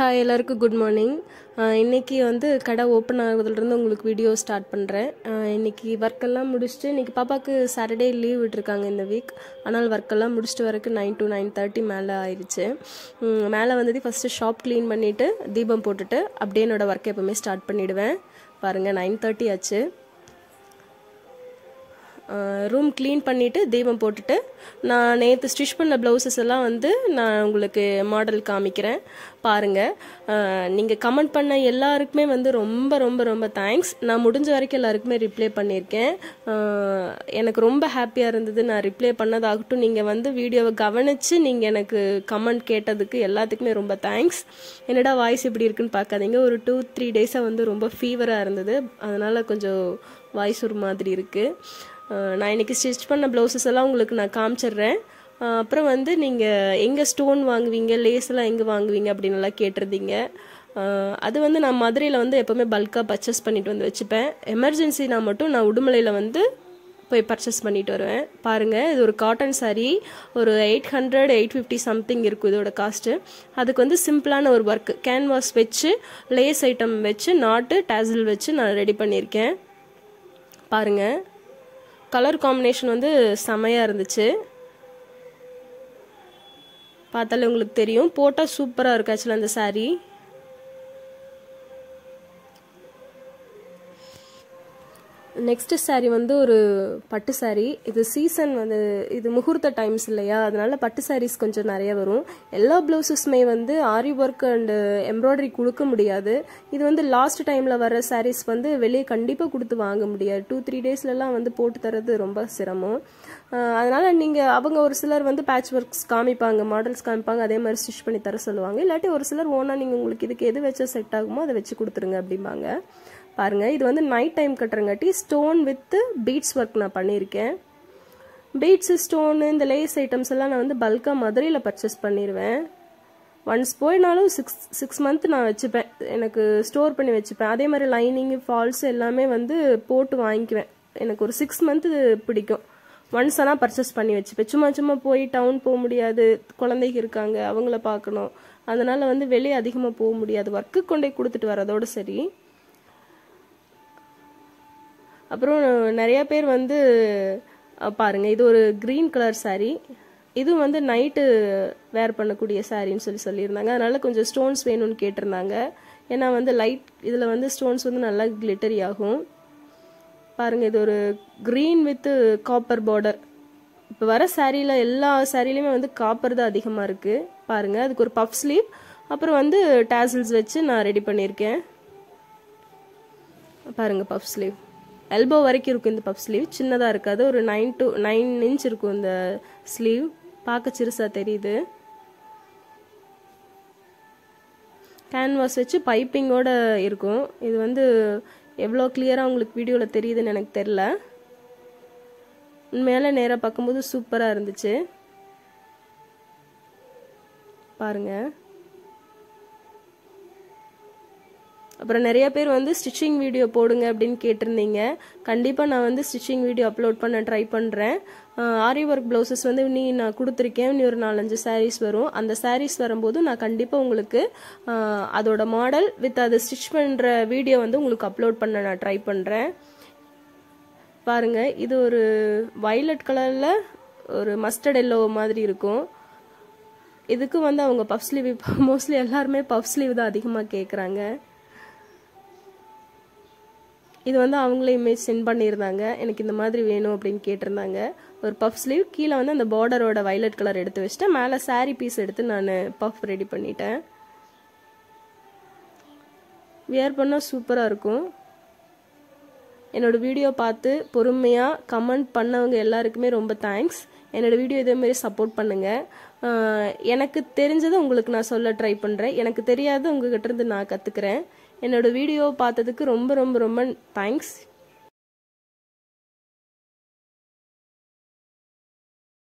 hi எல்லாருக்கும் good morning இன்றைக்கி வந்து கடை ஓப்பன் ஆகுறதுலேருந்து உங்களுக்கு வீடியோ ஸ்டார்ட் பண்ணுறேன் இன்றைக்கி ஒர்க்கெல்லாம் முடிச்சுட்டு இன்றைக்கி பாப்பாவுக்கு சாட்டர்டே லீவ் விட்டுருக்காங்க இந்த வீக் ஆனால் ஒர்க்கெல்லாம் முடிச்சுட்டு வரக்கு நைன் டு நைன் தேர்ட்டி மேலே ஆயிடுச்சு உம், மேலே வந்தது ஃபஸ்ட்டு ஷாப் க்ளீன் பண்ணிவிட்டு தீபம் போட்டுட்டு அப்படியே என்னோடய ஒர்க்கை எப்போவுமே ஸ்டார்ட் பண்ணிவிடுவேன் பாருங்கள் நைன் தேர்ட்டி ஆச்சு ரூம் க்ளீன் பண்ணிவிட்டு தீபம் போட்டுட்டு நான் நேற்று ஸ்டிச் பண்ண ப்ளவுசஸ் எல்லாம் வந்து நான் உங்களுக்கு மாடல் காமிக்கிறேன் பாருங்கள் நீங்கள் கமெண்ட் பண்ண எல்லாருக்குமே வந்து ரொம்ப ரொம்ப ரொம்ப தேங்க்ஸ் நான் முடிஞ்ச வரைக்கும் எல்லாருக்குமே ரிப்ளை பண்ணியிருக்கேன் அஹ், எனக்கு ரொம்ப ஹாப்பியாக இருந்தது நான் ரிப்ளை பண்ணதாகட்டும் நீங்கள் வந்து வீடியோவை கவனித்து நீங்கள் எனக்கு கமெண்ட் கேட்டதுக்கு எல்லாத்துக்குமே ரொம்ப தேங்க்ஸ் என்னடா வாய்ஸ் இப்படி இருக்குன்னு பார்க்காதீங்க ஒரு டூ த்ரீ டேஸாக வந்து ரொம்ப ஃபீவராக இருந்தது அதனால் கொஞ்சம் வாய்ஸ் ஒரு மாதிரி இருக்குது அஹ் நான் இன்னைக்கு ஸ்டிச் பண்ண ப்ளவுசஸ் எல்லாம் உங்களுக்கு நான் காமிச்சிடுறேன் அஹ் அப்புறம் வந்து நீங்கள் எங்கே ஸ்டோன் வாங்குவீங்க லேஸ் எல்லாம் எங்கே வாங்குவீங்க அப்படின்னு எல்லாம் கேட்டிருந்தீங்க அஹ் அது வந்து நான் மதுரையில் வந்து எப்போவுமே பல்காக பர்ச்சேஸ் பண்ணிட்டு வந்து வச்சுப்பேன் எமர்ஜென்சினா மட்டும் நான் உடுமலையில் வந்து போய் பர்ச்சேஸ் பண்ணிட்டு வருவேன் பாருங்கள் இது ஒரு காட்டன் saree ஒரு eight hundred eight fifty something இருக்கும் இதோட காஸ்ட்டு அதுக்கு வந்து சிம்பிளான ஒரு ஒர்க் கேன்வாஸ் வச்சு லேஸ் ஐட்டம் வச்சு நாட்டு டேசில் வச்சு நான் ரெடி பண்ணியிருக்கேன் பாருங்கள் கலர் காம்பினேஷன் வந்து செமையாக இருந்துச்சு பார்த்தாலே உங்களுக்கு தெரியும் போட்டால் சூப்பராக இருக்கு ஆக்சுவலாக அந்த saree நெக்ஸ்ட் saree வந்து ஒரு பட்டு saree இது சீசன் வந்து இது முகூர்த்த டைம்ஸ் இல்லையா அதனால பட்டு sarees கொஞ்சம் நிறைய வரும் எல்லா ப்ளவுசஸுமே வந்து ஆரி ஒர்க் அண்டு எம்ப்ராய்டரி கொடுக்க முடியாது இது வந்து லாஸ்ட் டைமில் வர sarees வந்து வெளியே கண்டிப்பாக கொடுத்து வாங்க முடியாது டூ த்ரீ டேஸ்லலாம் வந்து போட்டு தரது ரொம்ப சிரமம் அஹ் அதனால நீங்கள் அவங்க ஒரு சிலர் வந்து பேட்ச் ஒர்க்ஸ் காமிப்பாங்க மாடல்ஸ் காமிப்பாங்க அதே மாதிரி ஸ்டிச் பண்ணி தர சொல்லுவாங்க இல்லாட்டி ஒரு சிலர் ஓனா நீங்கள் உங்களுக்கு இதுக்கு எது வச்சா செட் ஆகுமோ அதை வச்சு கொடுத்துருங்க அப்படிம்பாங்க பாருங்க இது வந்து நைட் டைம் கட்டுறங்காட்டி ஸ்டோன் வித் பீட்ஸ் ஒர்க் நான் பண்ணியிருக்கேன் பீட்ஸ் ஸ்டோனு இந்த லேஸ் ஐட்டம்ஸ் எல்லாம் நான் வந்து பல்காக மதுரையில் பர்ச்சேஸ் பண்ணிடுவேன் ஒன்ஸ் போயினாலும் சிக்ஸ் சிக்ஸ் மந்த் நான் வச்சுப்பேன் எனக்கு ஸ்டோர் பண்ணி வச்சுப்பேன் அதே மாதிரி லைனிங் ஃபால்ஸ் எல்லாமே வந்து போட்டு வாங்கிக்குவேன் எனக்கு ஒரு சிக்ஸ் மந்த் பிடிக்கும் ஒன்ஸ் ஆனால் பர்ச்சேஸ் பண்ணி வச்சுப்பேன் சும்மா சும்மா போய் டவுன் போக முடியாது குழந்தைங்க இருக்காங்க அவங்கள பார்க்கணும் அதனால வந்து வெளியே அதிகமாக போக முடியாது ஒர்க்கு கொண்டு போய் கொடுத்துட்டு வரதோட சரி அப்புறம் நிறைய பேர் வந்து அஹ், பாருங்க இது ஒரு க்ரீன் கலர் saree இது வந்து நைட்டு வேர் பண்ணக்கூடிய சாரின்னு சொல்லி சொல்லியிருந்தாங்க அதனால கொஞ்சம் ஸ்டோன்ஸ் வேணும்னு கேட்டிருந்தாங்க ஏன்னா வந்து லைட் இதில் வந்து ஸ்டோன்ஸ் வந்து நல்லா கிளிட்டரி ஆகும் பாருங்க இது ஒரு க்ரீன் வித் காப்பர் பார்டர் இப்போ வர சாரியில் எல்லா சாரிலையுமே வந்து காப்பர் தான் அதிகமாக இருக்குது பாருங்க அதுக்கு ஒரு பஃப் ஸ்லீவ் அப்புறம் வந்து டேசல்ஸ் வச்சு நான் ரெடி பண்ணியிருக்கேன் பாருங்க பஃப் ஸ்லீவ் எல்போ வரைக்கும் இருக்கும் இந்த பஃப் ஸ்லீவ் சின்னதாக இருக்காது ஒரு நைன் டு நைன் இன்ச் இருக்கும் இந்த ஸ்லீவ் பார்க்க சிறுசாக தெரியுது கேன்வாஸ் வச்சு பைப்பிங்கோட இருக்கும் இது வந்து எவ்வளோ கிளியராக உங்களுக்கு வீடியோவில் தெரியுதுன்னு எனக்கு தெரில மேலே நேராக பார்க்கும்போது சூப்பராக இருந்துச்சு பாருங்கள் அப்புறம் நிறைய பேர் வந்து ஸ்டிச்சிங் வீடியோ போடுங்க அப்படின்னு கேட்டிருந்தீங்க கண்டிப்பாக நான் வந்து ஸ்டிச்சிங் வீடியோ அப்லோட் பண்ண ட்ரை பண்ணுறேன் ஆரி ஒர்க் ப்ளவுசஸ் வந்து நீ நான் கொடுத்துருக்கேன் நீ ஒரு நாலஞ்சு sarees வரும் அந்த sarees வரும்போது நான் கண்டிப்பாக உங்களுக்கு ஆஹ், அதோட மாடல் வித் அது ஸ்டிச் பண்ணுற வீடியோ வந்து உங்களுக்கு அப்லோட் பண்ண நான் ட்ரை பண்ணுறேன் பாருங்க இது ஒரு violet கலரில் ஒரு மஸ்டர்ட் எல்லோ மாதிரி இருக்கும் இதுக்கு வந்து அவங்க பஃப் ஸ்லீவ் இப்போ மோஸ்ட்லி எல்லாருமே பஃப் ஸ்லீவ் தான் அதிகமாக கேட்குறாங்க இது வந்து அவங்களே இமேஜ் சென்ட் பண்ணியிருந்தாங்க எனக்கு இந்த மாதிரி வேணும் அப்படின்னு கேட்டிருந்தாங்க ஒரு பஃப் ஸ்லீவ் கீழே வந்து அந்த பார்டரோட violet கலர் எடுத்து வச்சுட்டேன் மேலே saree பீஸ் எடுத்து நான் பஃப் ரெடி பண்ணிட்டேன் வியர் பண்ணால் சூப்பராக இருக்கும் என்னோட வீடியோ பார்த்து பொறுமையாக கமெண்ட் பண்ணவங்க எல்லாருக்குமே ரொம்ப தேங்க்ஸ் என்னோட வீடியோ இதேமாரி சப்போர்ட் பண்ணுங்கள் ஆஹ் எனக்கு தெரிஞ்சதை உங்களுக்கு நான் சொல்ல ட்ரை பண்ணுறேன் எனக்கு தெரியாத உங்ககிட்ட இருந்து நான் கற்றுக்கிறேன் என்னோட வீடியோ பார்த்ததுக்கு ரொம்ப ரொம்ப ரொம்ப தேங்க்ஸ்